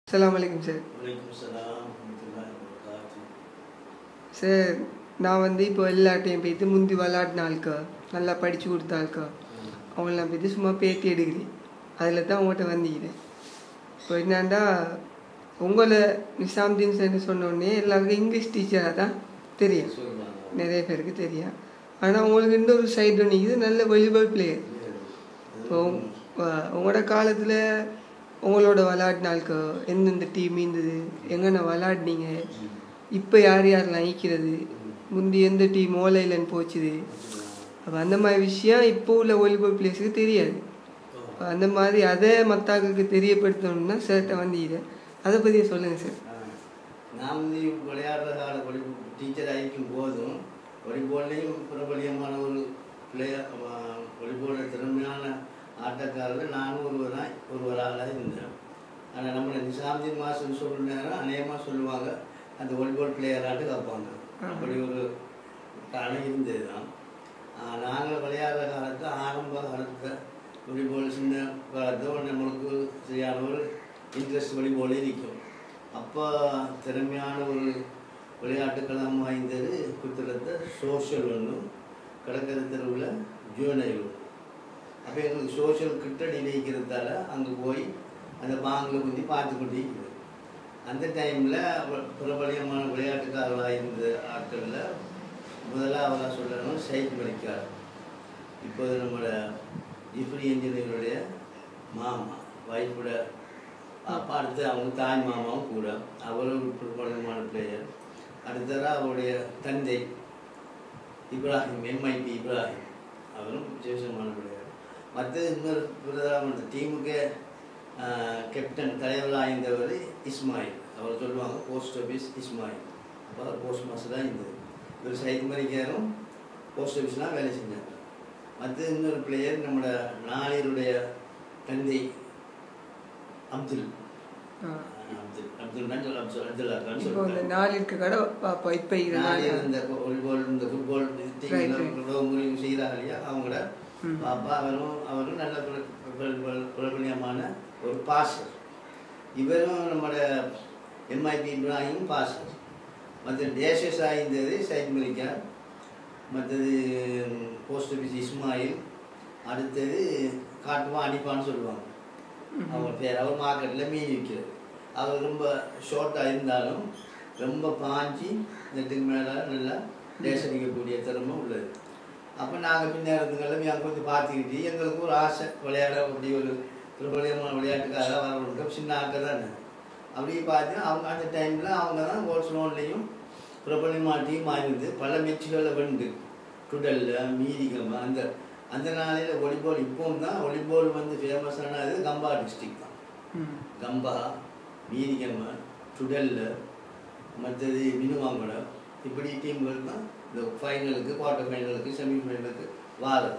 அஸ்ஸலாமு அலைக்கும் சார் வலைக்கும் சலாம் வரமத்துல்லாஹி வபரகாத்துஹு சார் நான் வந்து இப்போ எல்லாட்டையும் போயிட்டு முந்தி விளாடின ஆளுக்கா நல்லா படித்து கொடுத்த ஆளுக்கா அவங்களெலாம் போயிட்டு சும்மா பேட்டி எடுக்கிறேன் அதில் தான் உங்கள்கிட்ட வந்திக்கிறேன் இப்போ என்னண்டா உங்களை நிசாம்தீன் சார்னு சொன்னோடனே எல்லாருக்கும் இங்கிலீஷ் டீச்சராக தான் தெரியும் சொல்லுவாங்க நிறைய பேருக்கு தெரியும் ஆனால் உங்களுக்கு இன்னொரு சைடு நிற்கிது நல்ல வாலிபால் பிளேயர் இப்போ உங்க- உங்களோட காலத்தில் உங்களோட விளாடினாளுக்கு எந்தெந்த டீம் இருந்தது எங்கன விளாடினீங்க இப்போ யார் யாரெல்லாம் ஈக்கிறது முந்தி எந்த டீம் ஓலைலன்னு போச்சுது அப்போ அந்த மாதிரி விஷயம் இப்போ உள்ள வாலிபால் பிளேயர்ஸுக்கு தெரியாது அப்ப அந்த மாதிரி அதை மத்தாக்களுக்கு தெரியப்படுத்தணும்னா சேர்ட்ட வந்து இதை அதை பற்றி சொல்லுங்கள் சார் நான் வந்து விளையாடுற கால வழி டீச்சர் ஆகிக்கும் போதும் வாலிபால்லையும் பிரபலியமான ஒரு பிளேயர் வாலிபால திறமையான ஆட்டக்காரர் நானும் ஒருவராக ஒருவராக இருந்தேன் ஆனால் நம்மளை நிசாம்தீன் மாஸ்டர் சொல்கிற நேரம் அநேகமாக சொல்லுவாங்க அந்த வாலிபால் பிளேயராட்டு கேட்பாங்க அப்படி ஒரு காலம் இருந்தது தான் நாங்கள் விளையாடுற காலத்தில் ஆரம்ப காலத்தில் வாலிபால் சின்ன காலத்தில் நம்மளுக்கு சரியான ஒரு இன்ட்ரெஸ்ட் வாலிபால் இருக்கும் அப்போ திறமையான ஒரு விளையாட்டுக்களம் வாய்ந்தது புத்தகத்தை சோஷியல் ஒன்றும் கடற்கரை தெருவில் ஜூனைல் ஒன்று அப்போ எங்களுக்கு சோஷியல் கிட்டடியில் இருக்கிறதால அங்கே போய் அந்த பாங்கில் குந்தி பார்த்து கொண்டு இருக்கிறது அந்த டைமில் பிரபலியமான விளையாட்டுக்காரராக இருந்த ஆட்களில் முதலாவதாக சொல்லணும் சைட் மணிக்கார் இப்போது நம்மளோட ஜிப்ரி இன்ஜினியருடைய மாமா வைஃபோட அப்பா அடுத்து அவங்க தாய் மாமாவும் கூட அவரும் ஒரு பிரபலமான பிளேயர் அடுத்ததாக அவருடைய தந்தை இப்ராஹிம் எம்ஐபி இப்ராஹிம் அவரும் விசேஷமான பிளேயர் மற்ற இன்னொரு பிரதான டீமுக்கு கேப்டன் தலைவராக இருந்தவர் இஸ்மாயில் அவர் சொல்லுவாங்க போஸ்ட் ஆஃபீஸ் இஸ்மாயில் அப்போ அவர் போஸ்ட் மாஸ்டர் தான் இருந்தது இவர் சைத் மரிக்காரும் போஸ்ட் ஆஃபீஸ்லாம் வேலை செஞ்சாங்க மற்ற இன்னொரு பிளேயர் நம்மளோட நாளியருடைய தந்தை அப்துல் அப்துல் அப்துல் தான் சொல்ல அப்துல் அப்துல்லா தான் இப்போ இந்த சொல்லுவாங்க நாளிற்கு கடை பாப்பா இப்போ நாளியர் இந்த வாலிபால் இந்த ஃபுட்பால் Right, right. முறையும் செய்கிறாங்க இல்லையா அவங்களோட ம். பாப்பா அவரும் அவரும் நல்ல பிர- பிர- பிர- பிரபலியமான ஒரு பாசர் இவரும் நம்மளோட எம்ஐபி இப்ராஹிம் பாசர் மற்ற டேஷஸ் ஆயிருந்தது சைட் மலிக்கா மற்றது போஸ்ட் ஆஃபீஸ் இஸ்மாயில் அடுத்தது காட்டுவா அடிப்பான்னு சொல்லுவாங்க அவங்க பேர் அவர் மார்க்கெட்டில் மீன் விற்கிறது அவர் ரொம்ப ஷார்ட்டாக இருந்தாலும் ரொம்ப பாஞ்சி நெட்டுக்கு மேலே நல்லா டேஸ் அடிக்கக்கூடிய திறமை உள்ளது அப்போ நாங்கள் பின்னேறதுங்களில் அங்கே வந்து பார்த்துக்கிட்டு எங்களுக்கு ஒரு ஆசை விளையாட அப்படி ஒரு பிரபலியமான விளையாட்டுக்காக வரணும் சின்ன ஆட்கள் தானே அப்படி பார்த்து அவங்க அந்த டைமில் அவங்க தான் கோல்ஸ் லோன்லேயும் பிரபலியமான டீம் ஆயிருந்து பல மெச்சுகளை வெண்டு டுடல்ல மீதிகம் அந்த அந்த நாளையில் வாலிபால் இப்பவும் தான் வாலிபால் வந்து ஃபேமஸானது கம்பா டிஸ்ட்ரிக்ட் தான் ம் கம்பா மீதிகம்ம டுடல்ல மற்றது மினுவாங்குளம் இப்படி டீம்கள் தான் இந்த ஃபைனலுக்கு குவார்ட்டர் ஃபைனலுக்கு செமி ஃபைனலுக்கு வாரம்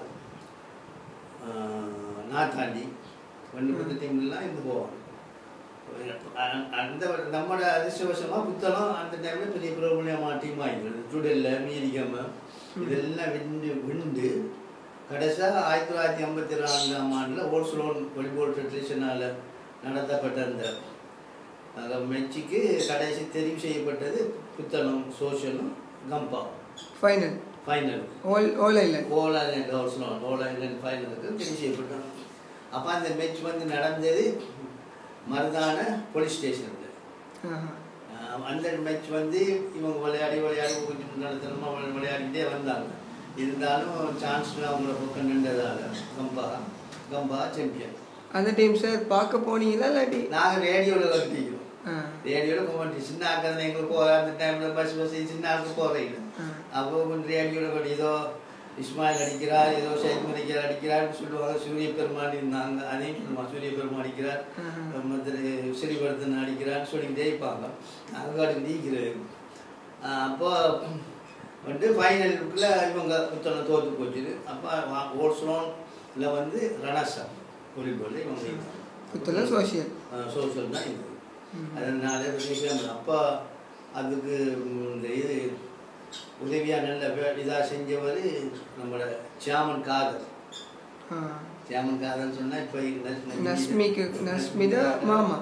நாத்தாண்டி ரெண்டு பத்து டீம்லாம் இருந்து போவாங்க அ- அந்த நம்மளோட அதிர்ஷ்டவசமாக புத்தகம் அந்த டைமில் பெரிய பிரபலமான டீம் ஆகிடுது டுடல்ல மீதிகம்ம இதெல்லாம் விண்டு விண்டு கடைசியாக ஆயிரத்தி தொள்ளாயிரத்தி ஐம்பத்தி ரெண்டாம் ஆண்டில் ஓல்ஸ்லோன் வாலிபால் ஃபெடரேஷனால் நடத்தப்பட்ட அந்த அந்த மெச்சுக்கு கடைசி தெரிவு செய்யப்பட்டது புத்தளம் சோஷியலும் கம்பா final final all all island all island ஓல்ஸ்லோன் ஓல் ஐலண்ட் ஃபைனலுக்கு தெரிவு செய்யப்பட்டாங்க அப்போ அந்த மேட்ச் வந்து நடந்தது மருதான போலீஸ் ஸ்டேஷனில் ஆஹா அந்த மேட்ச் வந்து இவங்க விளையாடி விளையாடி கொஞ்சம் நடத்தனமாக விளையாடிட்டே வந்தாங்க இருந்தாலும் சான்ஸ் அவங்கள பக்கம் நின்றதால கம்பா கம்பா சாம்பியன் அந்த டைம் சார் பார்க்க போனீங்களா இல்லாட்டி நாங்கள் ரேடியோவில் கட்டிக்கிறோம் ஆ ரேடியோவில் கொண்டு சின்ன ஆக்கள் எங்களுக்கு போகிற அந்த டைமில் பஸ் பஸ் சின்ன ஆளுக்கு போகிறீங்க ஆ. அப்போ கொஞ்சம் ரேடியோவில் கொண்டு ஏதோ இஸ்மாயில் அடிக்கிறார் ஏதோ ஷேக் மணிக்கிறார் அடிக்கிறார்னு சொல்லுவாங்க சூரிய பெருமாள் இருந்தாங்க அதையும் சொல்லுவாங்க சூரிய பெருமாள் அடிக்கிறார் ஆஹா. மற்ற ஸ்ரீவர்தன் அடிக்கிறான்னு சொல்லிக்கிட்டே இருப்பாங்க நாங்கள் அதுக்கு நீக்கிறது அப்போ வந்து ஃபைனலுக்குள்ள இவங்க புத்தகம் தோற்று போச்சுது அப்போ ஓட்ஸ்லோனில் வந்து ரணாசா வாலிபால் இவங்க புத்தளம் சோஷியல் சோஷியல் தான் இது அதனால விஜயகாந்த் அப்பா அதுக்கு ம், இந்த இது உதவியாக நல்ல இதாக செஞ்சவர் நம்மளோட சியாமன் காதர் ஆ சியாமன் காதர்னு சொன்னால் இப்போ நஸ்மிக்கு நஸ்மிதா மாமா அப்பா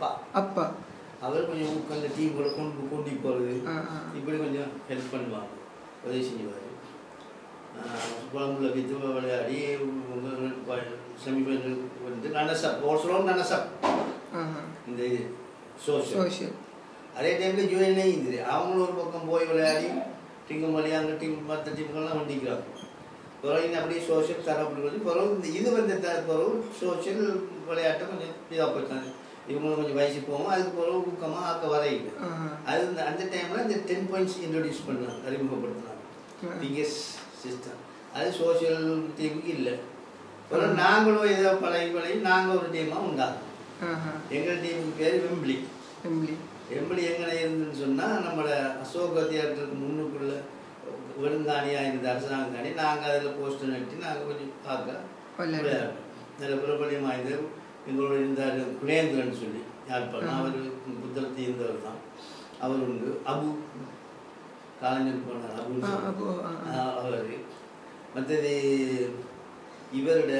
அப்பா அப்பா அவர் கொஞ்சம் ஊக்கங்க டீம் கூட கொண்டு கூட்டி போகிறது ஆ ஆ இப்படி கொஞ்சம் ஹெல்ப் பண்ணுவாங்க உதவி செஞ்சுவார் குழம்புல வித்து விளையாடி செமிஃபைனல் வந்து நனசப் ஒரு சொல்லுவோம் நனசப் ஆஹா இந்த இது சோஷியல் சோஷியல் அதே டைமில் யூஎன்ஏ இது அவங்களும் ஒரு பக்கம் போய் விளையாடி டிங்குமலி அங்கே டீம் மற்ற டீமுக்கெல்லாம் வண்டிக்கிறாங்க பிறகு அப்படியே சோஷியல் தரப்பட்டு வந்து பிறகு இந்த இது வந்து த பிறகு சோஷியல் விளையாட்டை கொஞ்சம் இதாக போயிட்டாங்க இவங்களும் கொஞ்சம் வயசு போவோம் அதுக்கு பிறகு ஊக்கமாக ஆக்க வரையில ஆஹா அது இந்த அந்த டைமில் இந்த டென் பாயிண்ட்ஸ் இன்ட்ரடியூஸ் பண்ணாங்க அறிமுகப்படுத்தினாங்க ஆ. பிஎஸ் சிஸ்டம் அது சோஷியல் டீமுக்கு இல்லை அப்புறம் நாங்களும் ஏதோ பழகி பழகி நாங்கள் ஒரு டீமாக உண்டாகும் ஆஹா எங்கள் டீமுக்கு பேர் வெம்பிளி எம்லி எப்படி எங்கே இருந்துன்னு சொன்னால் நம்மளோட அசோக தியேட்டருக்கு முன்னுக்குள்ள விருந்தாணியாக இருந்த அரசாங்கம் தானே நாங்கள் அதில் போஸ்டர் நட்டி நாங்கள் கொஞ்சம் பார்க்க விளையாடு. விளையாடுறோம் நல்ல பிரபலியம் வாய்ந்த எங்களோட இருந்தார் குலேந்திரன் சொல்லி யாழ்ப்பாணம் அவர் புத்தகத்தில் இருந்தவர் தான் அவர் உண்டு அபு கலைஞர் போனார் அபு ஆ, அபு, ஆ, ஆ. அவர் மற்றது இவருடைய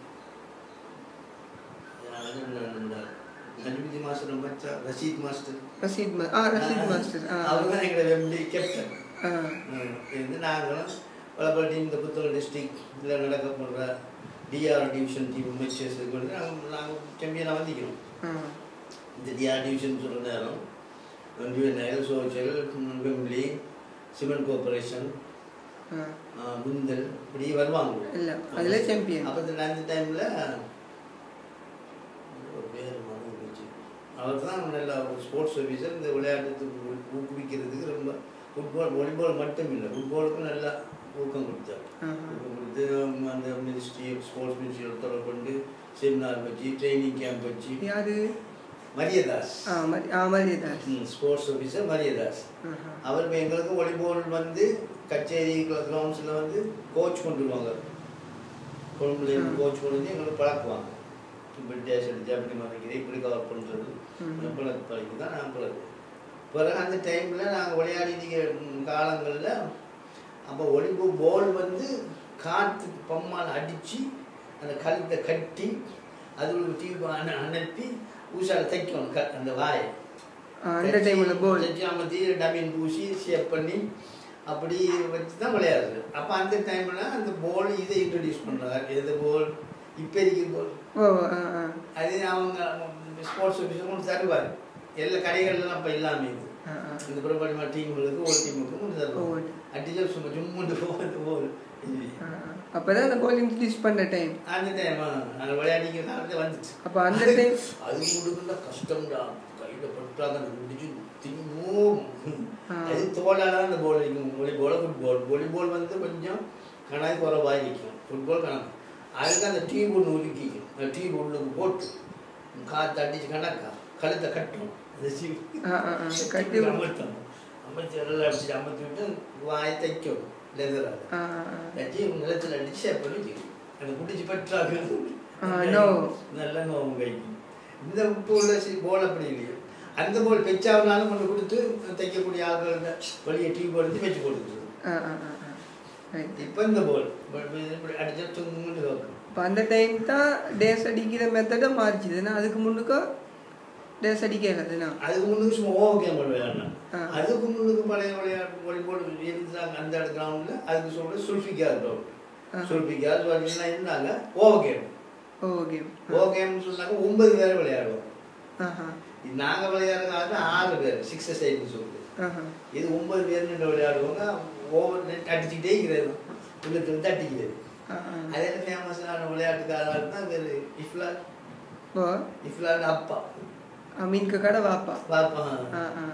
நஜிபுதி மாஸ்டர் மச்சா ரஷீத் மாஸ்டர் ரசீத் மா ஆ ரசீத் மாஸ்டர் ஆ அவர் தான் எங்களோட வெம்பி கேப்டன் ஆ இருந்து நாங்களும் பல டீம் இந்த புத்தகம் டிஸ்ட்ரிக்ட் இதில் நடக்க போடுற டிஆர் டிவிஷன் டீம் மேட்சஸ் கொண்டு நாங்கள் நாங்கள் சாம்பியனாக வந்திக்கிறோம் ஆ இந்த டிஆர் டிவிஷன் சொல்கிற நேரம் யூஎன்எல் சோஷியல் வெம்லி சிமெண்ட் கோஆபரேஷன் ஆ முந்தல் இப்படி வருவாங்க இல்ல அதுல சாம்பியன் அப்போ இந்த அந்த டைமில் ஒரு பேர் மறந்து போச்சு அவர் தான் நல்ல ஒரு ஸ்போர்ட்ஸ் ஆஃபீஸர் இந்த விளையாட்டுக்கு ஊக்குவிக்கிறதுக்கு ரொம்ப ஃபுட்பால் வாலிபால் மட்டும் இல்லை ஃபுட்பாலுக்கும் நல்லா ஊக்கம் கொடுத்தார் ஆஹா. ஊக்கம் கொடுத்து அவங்க அந்த மினிஸ்ட்ரி ஸ்போர்ட்ஸ் மினிஸ்ட்ரியோட தொடர்பு கொண்டு செமினார் வச்சு ட்ரைனிங் கேம்ப் வச்சு யாரு மரியதாஸ் ஆ மரி ஆ மரியதாஸ் ஸ்போர்ட்ஸ் ஆஃபீஸர் மரியதாஸ் ஆஹா அவர் இப்ப எங்களுக்கு வாலிபால் வந்து கச்சேரி கிரவுண்ட்ஸில் வந்து கோச் கொண்டு வருவாங்க கொழும்புல ம். கோச் கொண்டு வந்து எங்களுக்கு பழக்குவாங்க இப்படி டேஷ் அடிச்சு அப்படி மறைக்கிறது இப்படி கவர் பண்ணுறது ம். பழக்கு பழக்கி தான் நான் பழகு பிறகு அந்த டைமில் நாங்கள் விளையாடின காலங்களில் அப்போ ஒலிம்பு பால் வந்து காற்று பம்மால் அடித்து அந்த கழுத்தை கட்டி அது ஒரு டியூப் அனுப்பி ஊசால தைக்கணும் க அந்த வாயை ஆ, அந்த டைம்ல போல் தைச்சு அமர்த்தி டமின் பூசி ஷேப் பண்ணி அப்படி வச்சு தான் விளையாடுறது அப்போ அந்த டைமில் அந்த பால் இதை இன்ட்ரடியூஸ் பண்ணுறாங்க எது பால் இப்போ இருக்கிற பால் ஓ ஆ ஆ அது அவங்க ஸ்போர்ட்ஸ் ஆஃபீஸர் கொண்டு தருவார் எல்லா கடைகள்லாம் இப்போ இல்லாமல் இது ஆ ஆ இந்த பிரபலமான டீமுகளுக்கு ஒரு டீமுக்கு கொண்டு தருவாங்க ஓ. அடிச்சு சும்மா ஜும்முண்டு போகிறது போல் ஆ, ஆ. அப்பதான் அந்த பால் இன்ட்ரடியூஸ் பண்ற டைம் அந்த டைம் நாங்கள் விளையாடிக்கிறதா அது வந்துச்சு அப்ப அந்த டைம் அது முடுக்குன்னா கஷ்டம்டா கையில் பட்டாங்க அந்த முடிச்சு தின்னும் ஆ. அது தோலால அந்த பால் இருக்கும் வாலிபால் ஃபுட்பால் வாலிபால் வந்து கொஞ்சம் கணக்கு குறைவாக இருக்கும் ஃபுட்பால் கணக்கு அதுக்கு அந்த டீ ஒன்று உருக்கிக்கும் அந்த டீ உள்ளுக்கு போட்டு காற்று அடிச்சு கணக்கா கழுத்தை கட்டணும் அந்த டீ ஆ, ஆ, ஆ. கட்டி விடு. அமர்த்தணும் அமர்த்தி எல்லாம் அடிச்சு அமர்த்தி விட்டு வாயை தைக்கணும் லெதரால் ஆ ஆ, ஆ. தட்டி நிலத்தில் அடிச்சு ஷேப் பண்ணி வச்சுக்கணும் அந்த பிடிச்சி பற்றாக ஆ, no. நல்ல நோவும் கைக்கு இந்த இப்போ உள்ள சி போல் அப்படி இல்லையே அந்த போல் பெச்சாவினாலும் கொண்டு கொடுத்து தைக்கக்கூடிய ஆட்கள் வழியை டீ போடுறது வச்சு கொடுக்குறது ஆ, ஆ, ஆ, ஆ. Right. இப்போ இந்த போல் இப்படி அடிச்சா துங்குன்னு கேட்கும் அப்ப அந்த டைம் தான் டேஸ் அடிக்கிற மெத்தட மாறிச்சுதுன்னா அதுக்கு முன்னுக்கோ டேஸ் அடிக்கிறதுனா அதுக்கு முன்னுக்கு சும்மா ஓவர் கேம் விளையாடணும் ஆ. அதுக்கு முன்னுக்கு பழைய விளையாட்டு வாலிபால் இருந்தாங்க அந்த கிரவுண்டில் அதுக்கு சொல்றது சுல்ஃபிகார் கிரவுண்ட் ஆ. சுல்ஃபிகார் எல்லாம் இருந்தாங்க ஓவர் கேம் ஓ கேம் ஓவர் கேம்னு சொன்னாங்க ஒன்பது பேர் விளையாடுவோம் ஆஹா இது நாங்க விளையாடுற காலத்துல ஆறு பேர் சிக்ஸ் சைடுன்னு சொல்லுது ஆஹா இது ஒன்பது பேர் நின்று விளையாடுவாங்க ஓவர் நெட் அடிச்சுக்கிட்டே இருக்கிறது உள்ளத்துல தட்டிக்கிறது ஆ, ஆ. அதே ஃபேமஸான விளையாட்டுக்காரர் தான் பேர் இஃப்லால் ஓ இஃப்லால் அப்பா மீன்க கடை வாப்பா பாப்பா ஆ ஆ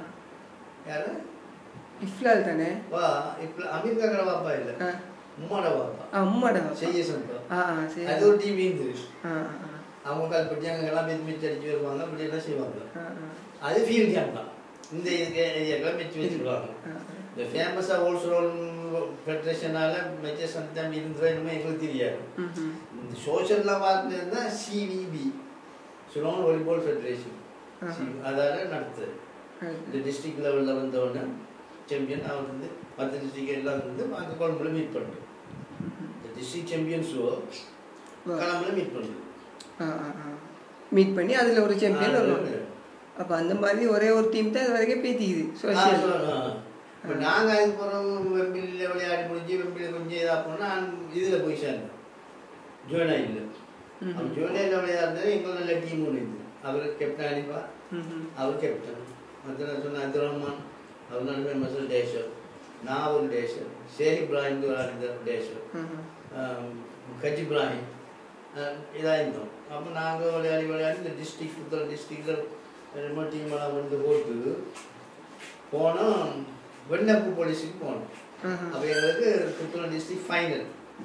யாரு இஃப்லால் தானே வா இஃப்லா அமீர் காக்கட பாப்பா இல்ல ஆ உம்மாட பாப்பா ஆ உம்மாடா வாப்பா செய்ய சம்பா ஆ ஆ சரி அது ஒரு டீம் இருந்து ஆ ஆ ஆ. அவங்க கல்பட்டி அங்கே எல்லாம் மிதி மிச்சு அடிச்சு வருவாங்க அப்படி எல்லாம் செய்வாங்க ஆ ஆ அது ஃபீல்ட் கேம் தான் இந்த ஏரியாக்கெல்லாம் மிச்சு வச்சுருவாங்க ஆ, ஆ. இந்த ஃபேமஸாக ஹோல்சோல் ஃபெடரேஷனால மெச்சஸ் சந்தம் இருந்தோ என்னமோ எங்களுக்கு தெரியாது ம்ஹும். இந்த சோஷியல்லாம் பார்த்துருந்தா சிவிபி சுலோன் வாலிபால் ஃபெடரேஷன் ஆஹா. அதால நடத்துது Right. இந்த டிஸ்ட்ரிக்ட் லெவலில் வந்தவொடனே சாம்பியன் அவர் வந்து மற்ற டிஸ்ட்ரிக்ட் எல்லாம் வந்து அங்கே குழம்புல மீட் பண்ணுறோம் இந்த டிஸ்ட்ரிக்ட் சாம்பியன்ஸோ வா. கிளம்புல மீட் பண்ணுறது ஆ ஆ ஆ மீட் பண்ணி அதுல ஒரு சாம்பியன் வருவாங்க அப்போ அந்த மாதிரி ஒரே ஒரு டீம் தான் இது வரைக்கும் பேத்திக்குது ஆ, சோஷியல் சொல்லணும். இப்ப நாங்க அதுக்கப்புறம் வெம்பிலில் விளையாடி முடிஞ்சு வெம்பில் கொஞ்சம் இதா போனா இதுல போய் சேர்ந்தோம் ஜோனாயில் அவன் ஜோனாயில் விளையாடுறது எங்களுக்கு நல்ல டீம் ஒன்று இது அவர் கேப்டன் அனிப்பா அவர் கேப்டன் மற்ற சொன்ன அப்துல் ரஹ்மான் அவர் நல்ல மசல் டேஷர் நான் ஒரு டேஷர் ஷேக் இப்ராஹிம் விளையாடுற டேஷர் கஜ் இப்ராஹிம் இதாக இருந்தோம் அப்போ நாங்கள் விளையாடி விளையாடி இந்த டிஸ்ட்ரிக்ட் புத்தள டிஸ்ட்ரிக்டில் ரெண்டு டீம் எல்லாம் வந்து போட்டு போனோம் வெண்ணப்பு போலீஸுக்கு போனோம் அப்போ எங்களுக்கு Puttalam district final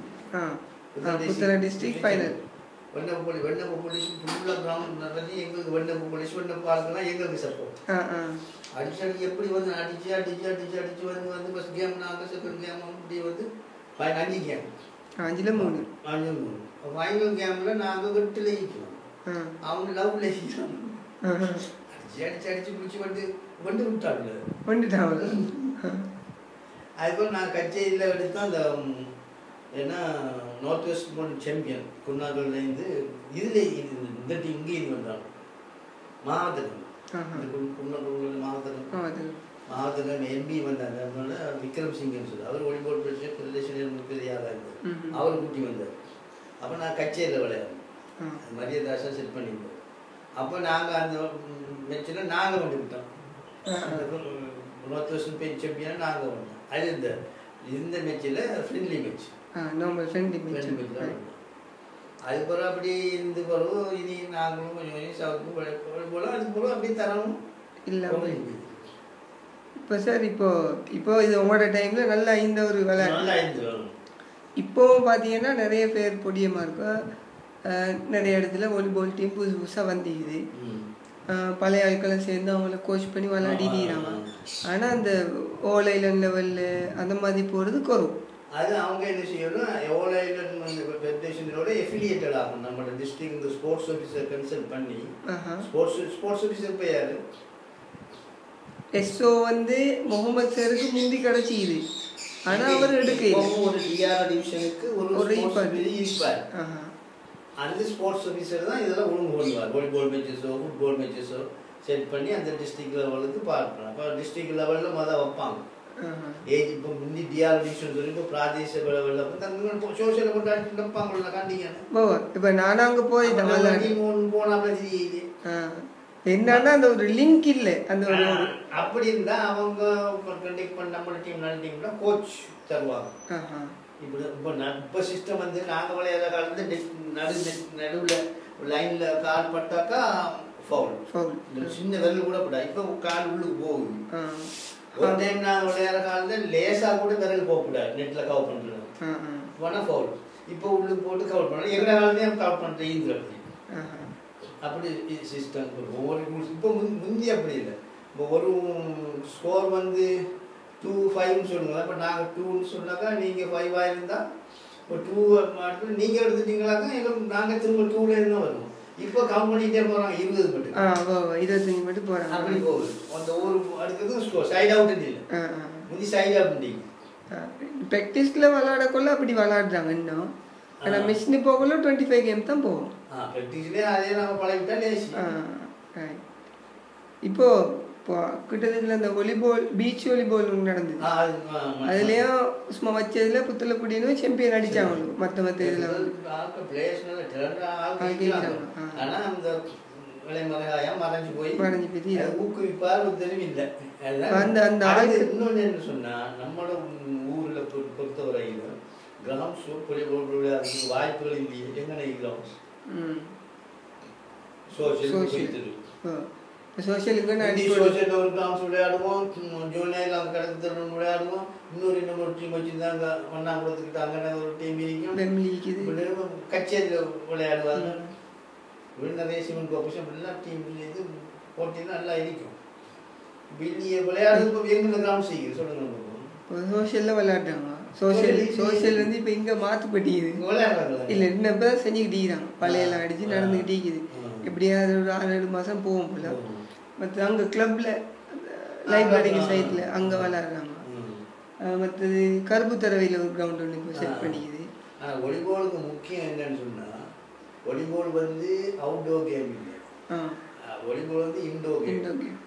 Puttalam district final Wennappuwa police Wennappuwa police ஃபுல்லாக கிரவுண்ட் நிறைய எங்களுக்கு வெண்ணப்பு போலீஸ் வெண்ணப்பு ஆளுங்கெல்லாம் எங்களுக்கு சப்போர்ட் ஆ ஆ அடிச்சு அடிச்சு எப்படி வந்து அடிச்சு அடிச்சு அடிச்சு அடிச்சு வந்து வந்து ஃபஸ்ட் கேம் நாங்கள் செகண்ட் கேம் அப்படி வந்து ஃபைன் அஞ்சு கேம் அஞ்சில் மூணு அஞ்சு மூணு ஃபைனல் கேமில் நாங்கள் வெட்டில் ஈக்கிறோம் ஆ அவங்க லவ்ல ஈக்கிறோம் ஆஹா. அடிச்சு அடிச்சு அடிச்சு பிடிச்சி வந்து வந்து விட்டாங்க வந்துட்டாங்க அதுக்கப்புறம் நான் கச்சேரியில் எடுத்த அந்த ம், என்ன நார்த் வெஸ்ட் போன் சாம்பியன் குன்னாக்கள்லேருந்து இதில் இது இந்த டீம் இங்கே இது வந்தாங்க மாவட்டத்தில் ஆஹா. குன்னாக்கல் மாவட்டத்தில் ஆ அது மாவட்டத்தில் எம்பி வந்தாங்க அதனால விக்ரம் சிங்னு சொல்லி அவர் ஒளிபோர்ட் பிரசிடென்ட் ரிலேஷன் பெரிய ஆளாக இருந்தார் ம்ஹும். அவர் கூட்டி வந்தார் அப்போ நான் கச்சேரியில் விளையாடுறேன் ஆ மரியதாசன் செட் பண்ணியிருந்தோம் அப்போ நாங்கள் அந்த மேட்சில் நாங்கள் வந்து விட்டோம் நார்த் வெஸ்ட் பெயின் சாம்பியன் நாங்கள் வந்தோம் அது இந்த இந்த மேட்சில் ஃப்ரெண்ட்லி மேட்ச் ஆ normal friendly friendly match match தான் வந்தோம் அது பிறகு அப்படி இருந்து பிறகு இனி நாங்களும் கொஞ்சம் கொஞ்சம் சவுக்கு போல அது போல அப்படி தரணும் இல்லாமல் இப்போ சார் இப்போ இப்போ இது உங்களோட டைமில் நல்லா இந்த ஒரு விளையாட்டு நல்லா இருந்து இப்போவும் பார்த்தீங்கன்னா நிறைய பேர் பொடியமாக இருக்கும் அஹ் நிறைய இடத்துல வாலிபால் டீம் புதுசு புதுசாக வந்துக்குது ம் அஹ் பழைய ஆட்களை சேர்ந்து அவங்கள கோச் பண்ணி விளையாடிக்கிறாங்க ஆ, ஆனால் அந்த ஓல் ஐலண்ட் லெவலில் அந்த மாதிரி போகிறது குறவு அது அவங்க என்ன செய்யணும் எவ்வளோ வந்து ஃபெடரேஷனோட எஃபிலியேட்டட் ஆகும் நம்மளோட டிஸ்ட்ரிக்ட் இந்த ஸ்போர்ட்ஸ் ஆஃபீஸர் கன்சல்ட் பண்ணி ஆஹா ஸ்போர்ட்ஸ் ஸ்போர்ட்ஸ் ஆஃபீஸர் போய் யாரு எஸ்ஓ வந்து முகமது சாருக்கு முந்தி கிடச்சிக்குது ஆனால் அவர் எடுக்க இப்பவும் ஒரு டிஆர் டிவிஷனுக்கு ஒரு ஒரு ஸ்போர்ட்ஸ் இருப்பார். ஆஃபீஸர் இருப்பார் ஆஹா அந்த ஸ்போர்ட்ஸ் ஆஃபீஸர் தான் இதெல்லாம் ஒழுங்கு பண்ணுவார் வாலிபால் மேட்சஸோ ஃபுட்பால் மேட்சஸோ செட் பண்ணி அந்த டிஸ்ட்ரிக்ட் லெவலுக்கு பார்க்கணும் அப்போ டிஸ்ட்ரிக்ட் லெவலில் மொதல் வைப்பாங்க ஆஹா ஏஜ் இப்போ முந்தி டிஆர் டிவிஷன் சொல்லி இப்போ பிராதேசிக லெவலில் அப்போ தங்க சோஷியல் கொண்டாடி வைப்பாங்களா காண்டிங்க போவா இப்போ நானும் அங்கே போயிட்டேன் விளையாடி போனாப்ல தெரியுது ஆ என்னன்னா அந்த ஒரு லிங்க் இல்லை அந்த ஒரு ஒரு அப்படி இருந்தா அவங்க கண்டக்ட் பண்ண நம்ம டீம் நல்ல டீம்ல கோச் தருவாங்க ஆஹா இப்படி இப்போ ந- இப்போ சிஸ்டம் வந்து நாங்க விளையாடுற காலத்துல நெட் நடு நெட் நடுவில் லைன்ல கால் பட்டாக்கா ஃபவுல் ஃபவுல் இந்த சின்ன விரல் கூட படா இப்போ கால் உள்ளுக்கு போகுது ஆ ஒரு டைம் நாங்க விளையாடுற காலத்துல லேசா கூட விரல் போகக்கூடாது நெட்ல கவர் பண்றது ஆ ஆ போனா ஃபவுல் இப்போ உள்ளுக்கு போட்டு கவர் பண்ணலாம் எங்கட காலத்தையும் கவர் பண்றது ஈந்து அப்படி ஆஹா அப்படி சிஸ்டம் ஒவ்வொரு rules- இப்போ முந்தி- முந்தி அப்படி இல்லை இப்போ ஒரு ஸ்கோர் வந்து டூ ஃபைவ்னு சொல்லுங்க இப்போ நாங்கள் டூன்னு சொன்னாக்கா நீங்கள் ஃபைவாக இருந்தால் இப்போ டூ மட்டும் நீங்கள் எடுத்துட்டீங்களாக்கா எங்களுக்கு நாங்கள் திரும்ப டூவில் இருந்தால் வருவோம் இப்போ கவுண்ட் பண்ணிகிட்டே போகிறாங்க இருபது மட்டும் ஆ வா வா இருபத்தஞ்சி மட்டும் போகிறாங்க அப்படி போகுது அந்த ஒரு அடுத்தது ஸ்கோர் சைட் அவுட் இல்லை ஆ ஆ முந்தி சைட் அவுட் ப்ராக்டிஸில் விளாடக்குள்ள அப்படி விளாடுறாங்க இன்னும் ஆனால் ஆ. மிஷினு போகல டுவெண்ட்டி ஃபைவ் கேம் தான் போகும் ஆ ப்ராக்டிஸ்லேயே அதே நம்ம பழகிட்டா லேசி ஆ right. இப்போ இப்போ கிட்டத்தட்ட அந்த வாலிபால் பீச் வாலிபால் ஒன்று நடந்தது ஆ, அது, ஆ, ஆமா. அதுலேயும் சும்மா வச்சதுல புத்தலக்குடின்னு சாம்பியன் அடிச்சாங்க மற்ற மற்ற இதில் வந்து ஆட்கள் players நல்ல talent ஆ ஆள் ஆள் ஜெயிக்கிறாங்க. ஜெயிக்கிறாங்க. ஆ. ஆனா அந்த விலைமறையா மறைஞ்சு போய் மறைஞ்சு போய் அது ஊக்குவிப்பார் ஒரு தெளிவு இல்லை அதுதான். அந்த- அந்த அடுத்து ஆளுக்கு- இன்னொன்னு என்ன சொன்னா நம்மளோட ஊர்ல பொ- பொறுத்தவரையில கிரவுண்ட்ஸ் விளையாடுறதுக்கு வாய்ப்புகள் இல்லையே எங்க நினைக்கிறோம் ம் சோசியல் Social. போயிட்டு சோஷியலுக்கு நான் இந்தி அடிப்படை சோசியல் ஒரு கிரவுண்ட்ஸ் விளையாடுவோம் ஜூனியர்ல அங்க கடந்து தரணும் விளையாடுவோம் இன்னொரு இன்னொரு டீம் வச்சிருந்தாங்க மண்ணாங்குளத்துக்கிட்ட அங்கே ஒரு டீம் இருக்கும் வெம்லி இருக்குது இப்படி கச்சேரியில் விளையாடுவாங்க இப்படி நிறைய சிவன் கோபுஷம் எல்லாம் டீம் இது போட்டியில் நல்லா இருக்கும் வெளியே விளையாடுறது இப்போ எங்கே கிராமம் செய்யுது சொல்லுங்க பார்ப்போம். இப்போ சோஷியலில் விளையாடுறாங்க சோஷியல் சோஷியல் வந்து இப்போ இங்கே மாற்றுப்பட்டிக்குது இங்க விளையாடுறாங்களா இல்லை இன்னும் இப்போ தான் செஞ்சுக்கிட்டு இருக்கிறாங்க பழையெல்லாம் அடித்து நடந்துக்கிட்டு இருக்குது ஆ. எப்படியாவது ஒரு ஆறு ஏழு மாதம் போகும் போல ம். மற்ற அங்கே கிளப்பில் லைப்ரரிக்கு ஆ. சைட்டில் அங்கே விளையாடுறாங்க ம். மற்றது கருப்பு தரவையில் ஒரு கிரவுண்ட் ஒன்று இப்போ செட் ஆ. பண்ணிக்குது ஆனா வாலிபாலுக்கு முக்கியம் என்னன்னு சொன்னா வாலிபால் வந்து அவுட்டோர் கேம் இல்லை ஆ வாலிபால் வந்து இண்டோ கேம் இண்டோ கேம்